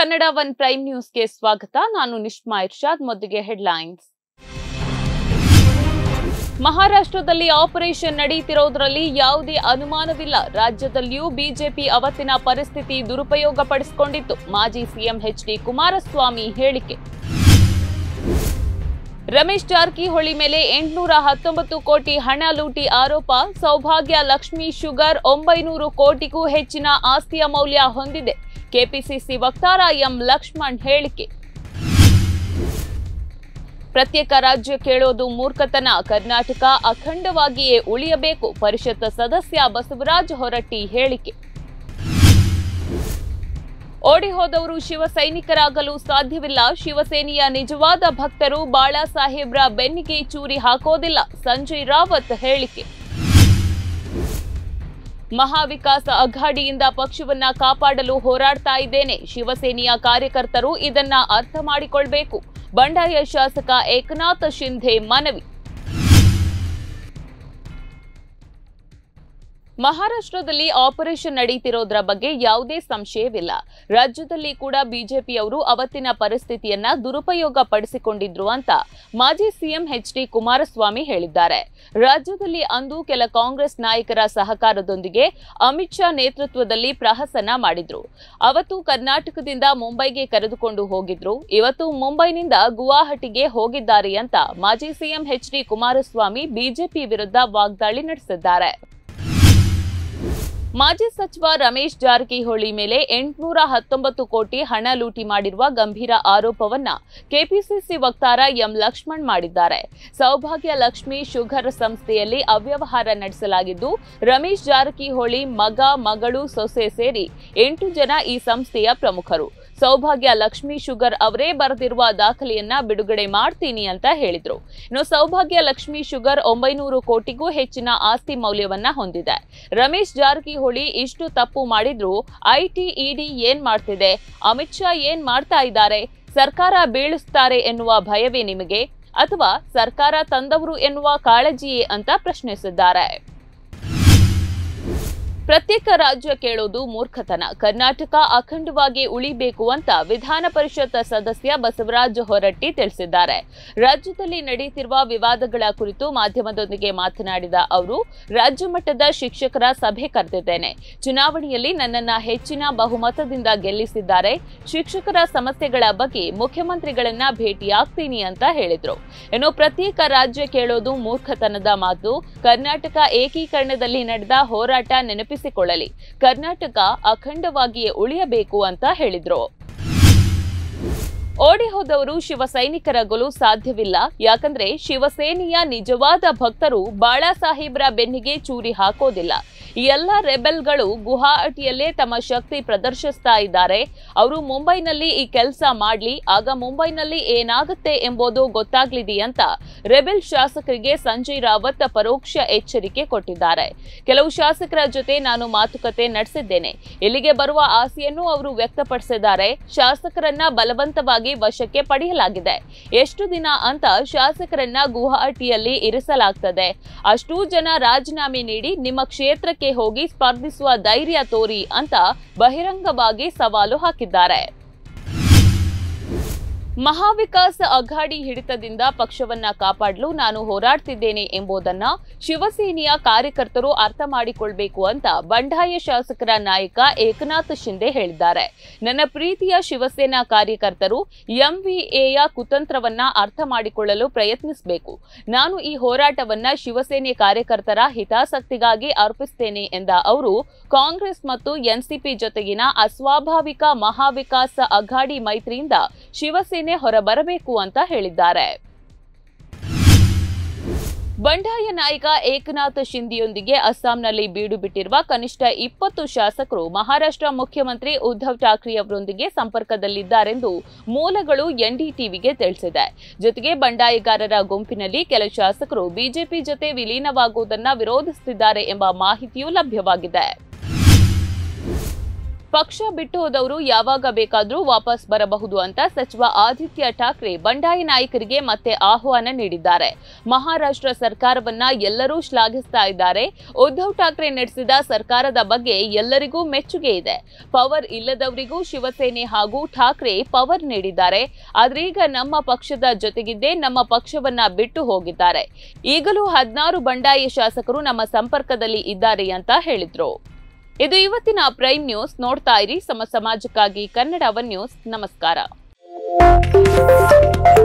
Kannada one prime ನ್ಯೂಸ್ಗೆ ಸ್ವಾಗತ ನಾನು ನಿಷ್ಮಾ ಇರ್ಷಾದ್ ಮೊದಲಿಗೆ ಹೆಡ್ಲೈನ್ಸ್ ಮಹಾರಾಷ್ಟ್ರದಲ್ಲಿ ಆಪರೇಷನ್ ನಡೆಯುತ್ತಿರುವುದರಲ್ಲಿ ಯಾವುದೇ ಅನುಮಾನವಿಲ್ಲ ರಾಜ್ಯದಲ್ಲಿಯೂ ಬಿಜೆಪಿ ಅವತ್ತಿನ ಪರಿಸ್ಥಿತಿ ದುರುಪಯೋಗ ಪಡಿಸಿಕೊಂಡಿತ್ತು ಮಾಜಿ ಸಿಎಂ ಎಚ್ ಡಿ ಕುಮಾರಸ್ವಾಮಿ ಹೇಳಿಕೆ ರಮೇಶ್ ಜಾರಕಿಹೊಳಿ ಮೇಲೆ ಎಂಟುನೂರ ಹತ್ತೊಂಬತ್ತು ಕೋಟಿ ಹಣ ಲೂಟಿ ಆರೋಪ ಸೌಭಾಗ್ಯ ಲಕ್ಷ್ಮಿ ಶುಗರ್ ಒಂಬೈನೂರು ಕೋಟಿಗೂ ಹೆಚ್ಚಿನ ಆಸ್ತಿಯ ಮೌಲ್ಯ ಹೊಂದಿದೆ ಕೆಪಿಸಿಸಿ ವಕ್ತಾರ ಎಂ ಲಕ್ಷ್ಮಣ್ ಹೇಳಿಕೆ ಪ್ರತ್ಯೇಕ ರಾಜ್ಯ ಕೇಳೋದು ಮೂರ್ಖತನ ಕರ್ನಾಟಕ ಅಖಂಡವಾಗಿಯೇ ಉಳಿಯಬೇಕು ಪರಿಷತ್ ಸದಸ್ಯ ಬಸವರಾಜ ಹೊರಟ್ಟಿ ಹೇಳಿಕೆ ಓಡಿ ಹೋದವರು ಶಿವ ಸೈನಿಕರಾಗಲು ಸಾಧ್ಯವಿಲ್ಲ ಶಿವಸೇನೆಯ ನಿಜವಾದ ಭಕ್ತರು ಬಾಳಾ ಸಾಹೇಬ್ರ ಬೆನ್ನಿಗೆ ಚೂರಿ ಹಾಕೋದಿಲ್ಲ ಸಂಜಯ್ ರಾವತ್ ಹೇಳಿಕೆ ಮಹಾವಿಕಾಸ ಅಘಾಡಿಯಿಂದ ಪಕ್ಷವನ್ನ ಕಾಪಾಡಲು ಹೋರಾಡ್ತಾ ಇದ್ದೇನೆ ಶಿವಸೇನೆಯ ಕಾರ್ಯಕರ್ತರು ಇದನ್ನ ಅರ್ಥ ಮಾಡಿಕೊಳ್ಬೇಕು ಬಂಡಾಯ ಶಾಸಕ ಏಕನಾಥ್ ಶಿಂಧೆ ಮನವಿ ಮಹಾರಾಷ್ಟ್ರದಲ್ಲಿ ಆಪರೇಷನ್ ನಡೀತಿರೋದ್ರ ಬಗ್ಗೆ ಯಾವುದೇ ಸಂಶಯವಿಲ್ಲ ರಾಜ್ಯದಲ್ಲಿ ಕೂಡ ಬಿಜೆಪಿಯವರು ಅವತ್ತಿನ ಪರಿಸ್ಥಿತಿಯನ್ನ ದುರುಪಯೋಗ ಪಡಿಸಿಕೊಂಡಿದ್ರು ಅಂತ ಮಾಜಿ ಸಿಎಂ ಎಚ್ ಡಿ ಕುಮಾರಸ್ವಾಮಿ ಹೇಳಿದ್ದಾರೆ ರಾಜ್ಯದಲ್ಲಿ ಅಂದು ಕೆಲ ಕಾಂಗ್ರೆಸ್ ನಾಯಕರ ಸಹಕಾರದೊಂದಿಗೆ ಅಮಿತ್ ಶಾ ನೇತೃತ್ವದಲ್ಲಿ ಪ್ರಹಸನ ಮಾಡಿದ್ರು ಅವತ್ತು ಕರ್ನಾಟಕದಿಂದ ಮುಂಬೈಗೆ ಕರೆದುಕೊಂಡು ಹೋಗಿದ್ರು ಇವತ್ತು ಮುಂಬೈನಿಂದ ಗುವಾಹಟಿಗೆ ಹೋಗಿದ್ದಾರೆ ಅಂತ ಮಾಜಿ CM H D Kumaraswamy BJP ವಿರುದ್ಧ ವಾಗ್ದಾಳಿ ನಡೆಸಿದ್ದಾರೆ ಮಾಜಿ ಸಚಿವ ರಮೇಶ್ ಜಾರಕಿಹೊಳಿ ಮೇಲೆ ಎಂಟುನೂರ ಹತ್ತೊಂಬತ್ತು ಕೋಟಿ ಹಣ ಲೂಟಿ ಮಾಡಿರುವ ಗಂಭೀರ ಆರೋಪವನ್ನ ಕೆಪಿಸಿಸಿ ವಕ್ತಾರ ಎಂ ಲಕ್ಷ್ಮಣ್ ಮಾಡಿದ್ದಾರೆ ಸೌಭಾಗ್ಯ ಲಕ್ಷ್ಮಿ ಶುಗರ್ ಸಂಸ್ಥೆಯಲ್ಲಿ ಅವ್ಯವಹಾರ ನಡೆಸಲಾಗಿದ್ದು ರಮೇಶ್ ಜಾರಕಿಹೊಳಿ ಮಗ ಮಗಳು ಸೊಸೆ ಸೇರಿ ಎಂಟು ಜನ ಈ ಸಂಸ್ಥೆಯ ಪ್ರಮುಖರು ಸೌಭಾಗ್ಯ ಲಕ್ಷ್ಮಿ ಶುಗರ್ ಅವರೇ ಬರೆದಿರುವ ದಾಖಲೆಯನ್ನ ಬಿಡುಗಡೆ ಮಾಡ್ತೀನಿ ಅಂತ ಹೇಳಿದ್ರು ಇನ್ನು ಸೌಭಾಗ್ಯ ಲಕ್ಷ್ಮಿ ಶುಗರ್ ಒಂಬೈನೂರು ಕೋಟಿಗೂ ಹೆಚ್ಚಿನ ಆಸ್ತಿ ಮೌಲ್ಯವನ್ನ ಹೊಂದಿದೆ ರಮೇಶ್ ಜಾರಕಿಹೊಳಿ ಇಷ್ಟು ತಪ್ಪು ಮಾಡಿದ್ರು ಐಟಿ ಇಡಿ ಏನ್ ಮಾಡ್ತಿದೆ ಅಮಿತ್ ಶಾ ಏನ್ ಮಾಡ್ತಾ ಇದ್ದಾರೆ ಸರ್ಕಾರ ಬೀಳಿಸ್ತಾರೆ ಎನ್ನುವ ಭಯವೇ ನಿಮಗೆ ಅಥವಾ ಸರ್ಕಾರ ತಂದವರು ಎನ್ನುವ ಕಾಳಜಿಯೇ ಅಂತ ಪ್ರಶ್ನಿಸಿದ್ದಾರೆ ಪ್ರತ್ಯೇಕ ರಾಜ್ಯ ಕೇಳೋದು ಮೂರ್ಖತನ ಕರ್ನಾಟಕ ಅಖಂಡವಾಗಿ ಉಳಿಬೇಕು ಅಂತ ವಿಧಾನ ಪರಿಷತ್ ಸದಸ್ಯ ಬಸವರಾಜ ಹೊರಟ್ಟಿ ತಿಳಿಸಿದ್ದಾರೆ ರಾಜ್ಯದಲ್ಲಿ ನಡೆಯುತ್ತಿರುವ ವಿವಾದಗಳ ಕುರಿತು ಮಾಧ್ಯಮದೊಂದಿಗೆ ಮಾತನಾಡಿದ ಅವರು ರಾಜ್ಯ ಮಟ್ಟದ ಶಿಕ್ಷಕರ ಸಭೆ ಕರೆದಿದ್ದೇನೆ ಚುನಾವಣೆಯಲ್ಲಿ ನನ್ನನ್ನ ಹೆಚ್ಚಿನ ಬಹುಮತದಿಂದ ಗೆಲ್ಲಿಸಿದ್ದಾರೆ ಶಿಕ್ಷಕರ ಸಮಸ್ಯೆಗಳ ಬಗ್ಗೆ ಮುಖ್ಯಮಂತ್ರಿಗಳನ್ನ ಭೇಟಿಯಾಗ್ತೀನಿ ಅಂತ ಹೇಳಿದ್ರು ಇನ್ನು ಪ್ರತ್ಯೇಕ ರಾಜ್ಯ ಕೇಳೋದು ಮೂರ್ಖತನದ ಮಾತು ಕರ್ನಾಟಕ ಏಕೀಕರಣದಲ್ಲಿ ನಡೆದ ಹೋರಾಟ ನೆನಪಿಸಿಕೊಳ್ಳಲಿ ಕರ್ನಾಟಕ ಅಖಂಡವಾಗಿಯೇ ಉಳಿಯಬೇಕು ಅಂತ ಹೇಳಿದ್ರು ಓಡಿ ಹೋದವರು ಶಿವ ಸೈನಿಕರಾಗಲು ಸಾಧ್ಯವಿಲ್ಲ ಯಾಕಂದ್ರೆ ಶಿವಸೇನೆಯ ನಿಜವಾದ ಭಕ್ತರು ಬಾಳಾ ಸಾಹೇಬ್ರ ಬೆನ್ನಿಗೆ ಚೂರಿ ಹಾಕೋದಿಲ್ಲ ಈ ಎಲ್ಲ ರೆಬೆಲ್ಗಳು ಗುವಾಹಟಿಯಲ್ಲೇ ತಮ್ಮ ಶಕ್ತಿ ಪ್ರದರ್ಶಿಸ್ತಾ ಇದ್ದಾರೆ ಅವರು ಮುಂಬೈನಲ್ಲಿ ಈ ಕೆಲಸ ಮಾಡ್ಲಿ ಆಗ ಮುಂಬೈನಲ್ಲಿ ಏನಾಗುತ್ತೆ ಎಂಬುದು ಗೊತ್ತಾಗ್ಲಿದೆ ಅಂತ ರೆಬೆಲ್ ಶಾಸಕರಿಗೆ ಸಂಜಯ್ ರಾವತ್ ಪರೋಕ್ಷ ಎಚ್ಚರಿಕೆ ಕೊಟ್ಟಿದ್ದಾರೆ ಕೆಲವು ಶಾಸಕರ ಜೊತೆ ನಾನು ಮಾತುಕತೆ ನಡೆಸಿದ್ದೇನೆ ಇಲ್ಲಿಗೆ ಬರುವ ಆಸೆಯನ್ನು ಅವರು ವ್ಯಕ್ತಪಡಿಸಿದ್ದಾರೆ ಶಾಸಕರನ್ನ ಬಲವಂತವಾಗಿ ವಶಕ್ಕೆ ಪಡೆಯಲಾಗಿದೆ ಎಷ್ಟು ದಿನ ಅಂತ ಶಾಸಕರನ್ನ ಗುವಾಹಟಿಯಲ್ಲಿ ಇರಿಸಲಾಗ್ತದೆ ಅಷ್ಟೂ ಜನ ರಾಜೀನಾಮೆ ನೀಡಿ ನಿಮ್ಮ ಕ್ಷೇತ್ರಕ್ಕೆ ಹೋಗಿ ಸ್ಪರ್ಧಿಸುವ ಧೈರ್ಯ ತೋರಿ ಅಂತ ಬಹಿರಂಗವಾಗಿ ಸವಾಲು ಹಾಕಿದ್ದಾರೆ ಮಹಾವಿಕಾಸ್ ಅಘಾಡಿ ಹಿಡಿತದಿಂದ ಪಕ್ಷವನ್ನ ಕಾಪಾಡಲು ನಾನು ಹೋರಾಡ್ತಿದ್ದೇನೆ ಎಂಬುದನ್ನ ಶಿವಸೇನೆಯ ಕಾರ್ಯಕರ್ತರು ಅರ್ಥ ಮಾಡಿಕೊಳ್ಬೇಕು ಅಂತ ಬಂಡಾಯ ಶಾಸಕರ ನಾಯಕ ಏಕನಾಥ್ ಶಿಂದೆ ಹೇಳಿದ್ದಾರೆ ನನ್ನ ಪ್ರೀತಿಯ ಶಿವಸೇನಾ ಕಾರ್ಯಕರ್ತರು ಎಂವಿಎಯ ಕುತಂತ್ರವನ್ನ ಅರ್ಥ ಮಾಡಿಕೊಳ್ಳಲು ಪ್ರಯತ್ನಿಸಬೇಕು ನಾನು ಈ ಹೋರಾಟವನ್ನ ಶಿವಸೇನೆ ಕಾರ್ಯಕರ್ತರ ಹಿತಾಸಕ್ತಿಗಾಗಿ ಅರ್ಪಿಸ್ತೇನೆ ಎಂದ ಅವರು ಕಾಂಗ್ರೆಸ್ ಮತ್ತು ಎನ್ಸಿಪಿ ಜೊತೆಗಿನ ಅಸ್ವಾಭಾವಿಕ ಮಹಾವಿಕಾಸ್ ಅಘಾಡಿ ಮೈತ್ರಿಯಿಂದ ಶಿವಸೇನೆ ಹೊರಬರಬೇಕು ಅಂತ ಹೇಳಿದ್ದಾರೆ ಬಂಡಾಯ ನಾಯಕ ಏಕನಾಥ್ ಶಿಂದೆಯೊಂದಿಗೆ ಅಸ್ಸಾಂನಲ್ಲಿ ಬೀಡು ಬಿಟ್ಟಿರುವ ಕನಿಷ್ಠ ಇಪ್ಪತ್ತು ಶಾಸಕರು ಮಹಾರಾಷ್ಟ್ರ ಮುಖ್ಯಮಂತ್ರಿ ಉದ್ಧವ್ ಠಾಕ್ರೆ ಅವರೊಂದಿಗೆ ಸಂಪರ್ಕದಲ್ಲಿದ್ದಾರೆಂದು ಮೂಲಗಳು ಎನ್ಡಿಟಿವಿಗೆ ತಿಳಿಸಿದೆ ಜೊತೆಗೆ ಬಂಡಾಯಗಾರರ ಗುಂಪಿನಲ್ಲಿ ಕೆಲ ಶಾಸಕರು ಬಿಜೆಪಿ ಜೊತೆ ವಿಲೀನವಾಗುವುದನ್ನು ವಿರೋಧಿಸುತ್ತಿದ್ದಾರೆ ಎಂಬ ಮಾಹಿತಿಯೂ ಲಭ್ಯವಾಗಿದೆ ಪಕ್ಷ ಬಿಟ್ಟು ಹೋದವರು ಯಾವಾಗ ಬೇಕಾದ್ರೂ ವಾಪಸ್ ಬರಬಹುದು ಅಂತ ಸಚಿವ ಆದಿತ್ಯ ಠಾಕ್ರೆ ಬಂಡಾಯ ನಾಯಕರಿಗೆ ಮತ್ತೆ ಆಹ್ವಾನ ನೀಡಿದ್ದಾರೆ ಮಹಾರಾಷ್ಟ್ರ ಸರ್ಕಾರವನ್ನ ಎಲ್ಲರೂ ಶ್ಲಾಘಿಸ್ತಾ ಇದ್ದಾರೆ ಉದ್ಧವ್ ಠಾಕ್ರೆ ನಡೆಸಿದ ಸರ್ಕಾರದ ಬಗ್ಗೆ ಎಲ್ಲರಿಗೂ ಮೆಚ್ಚುಗೆ ಇದೆ ಪವರ್ ಇಲ್ಲದವರಿಗೂ ಶಿವಸೇನೆ ಹಾಗೂ ಠಾಕ್ರೆ ಪವರ್ ನೀಡಿದ್ದಾರೆ ಆದ್ರೀಗ ನಮ್ಮ ಪಕ್ಷದ ಜೊತೆಗಿದ್ದೇ ನಮ್ಮ ಪಕ್ಷವನ್ನ ಬಿಟ್ಟು ಹೋಗಿದ್ದಾರೆ ಈಗಲೂ ಹದಿನಾರು ಬಂಡಾಯ ಶಾಸಕರು ನಮ್ಮ ಸಂಪರ್ಕದಲ್ಲಿ ಇದ್ದಾರೆ ಅಂತ ಹೇಳಿದ್ರು ಇದು ಇವತ್ತಿನ ಪ್ರೈಮ್ ನ್ಯೂಸ್ ನೋಡ್ತಾ ಇರಿ ಸಮ ಸಮಾಜಕ್ಕಾಗಿ ಕನ್ನಡ ಒನ್ ನ್ಯೂಸ್ ನಮಸ್ಕಾರ